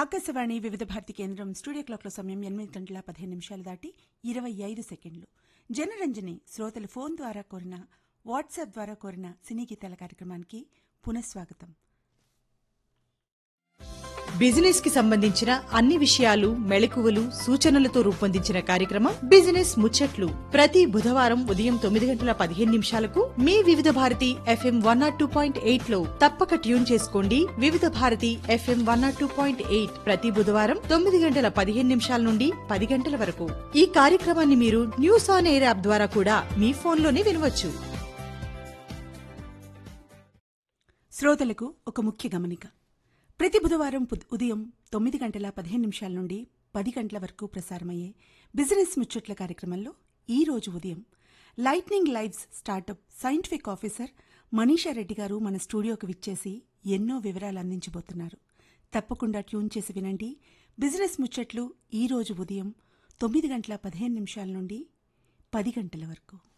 ఆకాశవాణి వివిధ భారతి కేంద్రం స్టూడియో క్లాక్ల సమయం ఎనిమిది గంటల పదిహేను నిమిషాలు దాటి ఇరవై ఐదు సెకండ్లు జనరంజని శ్రోతలు ఫోన్ ద్వారా కోరిన వాట్సాప్ ద్వారా కోరిన సినీ గీతాల కార్యక్రమానికి పునఃస్వాగతం బిజినెస్ కి సంబంధించిన అన్ని విషయాలు మెళకువలు సూచనలతో రూపొందించిన కార్యక్రమం బిజినెస్ ముచ్చట్లు ప్రతి బుధవారం ఉదయం తొమ్మిది గంటల పదిహేను నిమిషాలకు మీ Vividh Bharati F M one naught two point eight లో తప్పక ట్యూన్ చేసుకోండి Vividh Bharati F M one naught two point eight ప్రతి బుధవారం తొమ్మిది గంటల పదిహేను నిమిషాల నుండి పది గంటల వరకు ఈ కార్యక్రమాన్ని మీరు న్యూస్ ఆన్ ఎయిర్ యాప్ ద్వారా కూడా మీ ఫోన్లోనే వినవచ్చు శ్రోతలకు ఒక ముఖ్య గమనిక ప్రతి బుధవారం పుద్- ఉదయం తొమ్మిది గంటల పదిహేను నిమిషాల నుండి పది గంటల వరకు ప్రసారమయ్యే బిజినెస్ ముచ్చట్ల కార్యక్రమంలో ఈ రోజు ఉదయం lightning lives startup scientific officer Manisha Reddy గారు మన స్టూడియోకి విచ్చేసి ఎన్నో వివరాలు అందించబోతున్నారు తప్పకుండా ట్యూన్ చేసి వినండి బిజినెస్ ముచ్చట్లు ఈ రోజు ఉదయం తొమ్మిది గంటల పదిహేను నిమిషాల నుండి పది గంటల వరకు